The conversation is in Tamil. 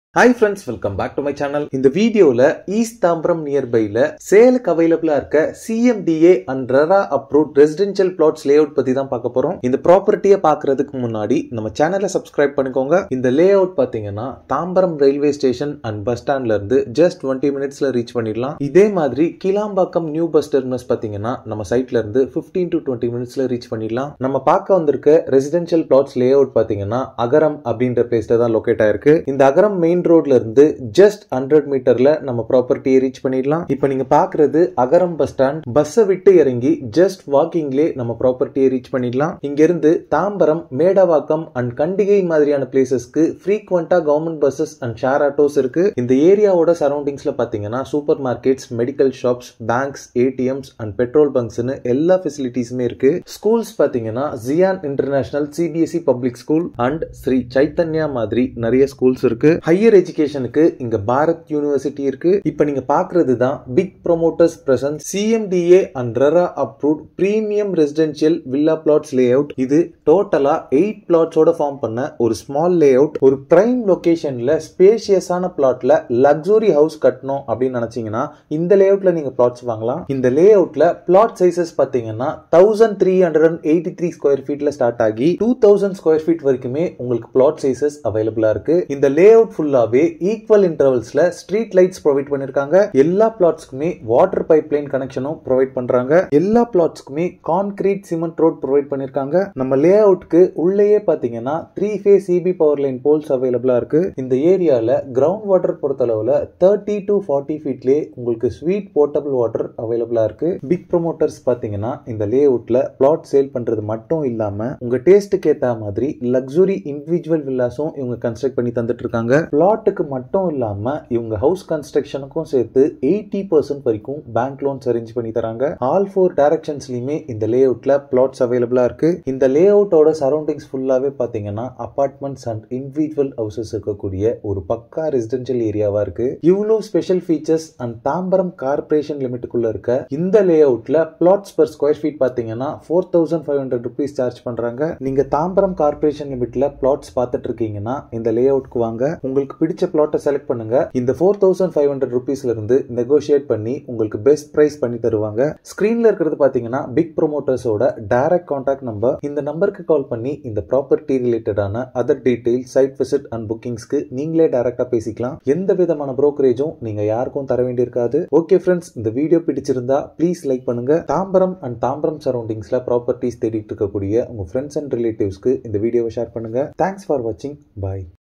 hi friends welcome back to my channel இந்த வீடியோல ஈஸ்ட் தாம்பரம் நியர்பைல சேலுக்கு அவைலபிளா இருக்க CMDA and RERA approved residential plots layout பத்தி தான் பார்க்க போறோம் இந்த ப்ராப்பர்ட்டியை பார்க்கறதுக்கு முன்னாடி நம்ம சேனலை சப்ஸ்கிரைப் பண்ணிக்கோங்க இந்த லே அவுட் பாத்தீங்கன்னா Tambaram railway station and bus ஸ்டாண்ட்ல இருந்து ஜஸ்ட் டுவெண்ட்டி மினிட்ஸ்ல ரீச் பண்ணிடலாம் இதே மாதிரி கிளாம்பாக்கம் நியூ பஸ் டெர்மினஸ் பாத்தீங்கன்னா நம்ம சைட்ல இருந்து பிப்டீன் டு டுவெண்ட்டி மினிட்ஸ்ல ரீச் பண்ணிடலாம் நம்ம பார்க்க வந்திருக்க ரெசிடென்ஷியல் பிளாட்ஸ் லே அவுட் பாத்தீங்கன்னா அகரம் அப்படின்ற பிளேஸ்ல தான் லொகேட் ஆயிருக்கு இந்த அகரம் மெயின் ரோட்ல இருந்து ஜஸ்ட் ஹண்ட்ரட் மீட்டர்ல நம்ம ப்ராப்பர்ட்டியை ரீச் பண்ணிடலாம் இப்போ நீங்க பாக்குறது அகரம் பஸ் ஸ்டாண்ட் பஸ்ஸை விட்டு இறங்கி ஜஸ்ட் வாக்கிங்லே நம்ம ப்ராப்பர்ட்டியை ரீச் பண்ணிடலாம் இங்க இருந்து தாம்பரம் மேடவாக்கம் அண்ட் கண்டிகை மாதிரியான பிளேசஸ்க்கு ஃப்ரீக்வெண்டா government buses and share autos இருக்கு இந்த ஏரியாவோட சரௌண்டிங்ஸ்ல பாத்தீங்கன்னா super markets medical shops banks ATMs and petrol பங்க்ஸ்னு எல்லா ஃபெசிலிட்டிஸுமே இருக்கு ஸ்கூல்ஸ் பாத்தீங்கன்னா Zion international CBSE public school and Sri Chaitanya மாதிரி நிறைய ஸ்கூல்ஸ் இருக்கு ஹையர் எஜுகேஷனுக்கு இங்க பாரத் யூனிவர்சிட்டி இருக்கு இப்போ நீங்க பாக்குறது தான் big promoters present CMDA and RERA approved premium residential villa plots layout இது டோட்டலா எயிட் பிளாட்ஸோட ஃபார்ம் பண்ண ஒரு ஸ்மால் லே அவுட் ஒரு பிரைம் லொகேஷன்ல ஸ்பேஷியஸான பிளாட்ல லக்ஸுரி ஹவுஸ் கட்டணும் அப்படின்னு நினைச்சீங்கன்னா இந்த லே அவுட்ல நீங்க பிளாட்ஸ் வாங்கலாம் இந்த லே அவுட்ல பிளாட் சைசஸ் பாத்தீங்கன்னா thousand three hundred and eighty three square ஃபீட்ல ஸ்டார்ட் ஆகி டூ தௌசண்ட் ஸ்கொயர் ஃபீட் வரைக்குமே உங்களுக்கு பிளாட் சைசஸ் அவைலபிளா இருக்கு இந்த லே அவுட் ஃபுல்லாவே ஈக்குவல் இன்டர்வல்ஸ்ல ஸ்ட்ரீட் லைட்ஸ் ப்ரொவைட் பண்ணிருக்காங்க எல்லா பிளாட்ஸ்க்குமே வாட்டர் பைப் லைன் கனெக்ஷனும் ப்ரொவைட் பண்றாங்க எல்லா பிளாட்ஸ்க்குமே கான்கிரீட் சிமெண்ட் ரோட் ப்ரொவைட் பண்ணிருக்காங்க நம்ம லே அவுட்க்கு உள்ளேயே பாத்தீங்கன்னா த்ரீ ஃபேஸ் சிபி பவர் லைன் போல்ஸ் அவைலபிளா இருக்கு இந்த ஏரியால கிரவுண்ட் வாட்டர் பொறுத்தளவுல தேர்ட்டி டு ஃபார்ட்டி ஃபீட்லேயே உங்களுக்கு ஸ்வீட் போர்ட்டபிள் வாட்டர் அவைலபிளா இருக்கு பிக் ப்ரொமோட்டர்ஸ் பாத்தீங்கன்னா இந்த லே அவுட்ல பிளாட் சேல் பண்றது மட்டும் இல்லாம உங்க டேஸ்ட்டுக்கு ஏத்த மாதிரி லக்ஸுரி இண்டிவிஜுவல் வில்லாஸும் இவங்க கன்ஸ்ட்ரக்ட் பண்ணி தந்துட்டு இருக்காங்க பிளாட்டுக்கு மட்டும் இல்லாம இவங்க ஹவுஸ் கன்ஸ்ட்ரக்ஷனுக்கும் சேர்த்து எயிட்டி பர்சன்ட் வரைக்கும் பேங்க் லோன்ஸ் அரேஞ்ச் பண்ணி தராங்க ஆல் ஃபோர் டைரக்ஷன்ஸ்லயுமே இந்த லே அவுட்ல பிளாட்ஸ் அவைலபிளா இருக்கு இந்த லே அவுட்டோட சரௌண்டிங்ஸ் ஃபுல்லாவே பாத்தீங்கன்னா அபார்ட்மெண்ட்ஸ் அண்ட் இண்டிவிஜுவல் ஹவுசஸ் இருக்கக்கூடிய ஒரு பக்கா ரெசிடென்ஷியல் ஏரியாவா இருக்கு இவ்வளோ special features and Tambaram corporation லிமிட்டுக்குள்ள இருக்க இந்த லே அவுட்ல பிளாட்ஸ் பர் ஸ்கொயர் ஃபீட் பாத்தீங்கன்னா four thousand five hundred rupees charge பண்றாங்க நீங்க தாம்பரம் கார்பரேஷன் லிமிட்ல பிளாட்ஸ் பார்த்துட்டு இருக்கீங்கன்னா இந்த லே அவுட்க்கு வாங்க உங்களுக்கு பிடிச்ச பிளாட்டை செலக்ட் பண்ணுங்க இந்த ஃபோர் தௌசண்ட் ஃபைவ் ஹண்ட்ரட் ருபீஸ்ல இருந்து நெகோஷியேட் பண்ணி உங்களுக்கு பெஸ்ட் பிரைஸ் பண்ணி தருவாங்க ஸ்கிரீன்ல இருக்கிறது பாத்தீங்கன்னா பிக் ப்ரொமோட்டர்ஸோட டைரக்ட் கான்டாக்ட் நம்பர் இந்த நம்பருக்கு கால் பண்ணி இந்த ப்ராப்பர்ட்டி ரிலேட்டடான other detail site visit and புக்கிங்ஸ்க்கு நீங்களே டைரக்டா பேசிக்கலாம் எந்த விதமான புரோக்கரேஜும் நீங்க யாருக்கும் தர வேண்டியிருக்காது ஓகே ஃப்ரெண்ட்ஸ் இந்த வீடியோ பிடிச்சிருந்தா ப்ளீஸ் லைக் பண்ணுங்க தாம்பரம் அண்ட் தாம்பரம் சரௌண்டிங்ஸ்ல ப்ராப்பர்ட்டிஸ் தேடிட்டு இருக்கக்கூடிய உங்க ஃப்ரெண்ட்ஸ் அண்ட் ரிலேட்டிவ்ஸ்க்கு இந்த வீடியோவை ஷேர் பண்ணுங்க தேங்க்ஸ் ஃபார் வாட்சிங் பாய்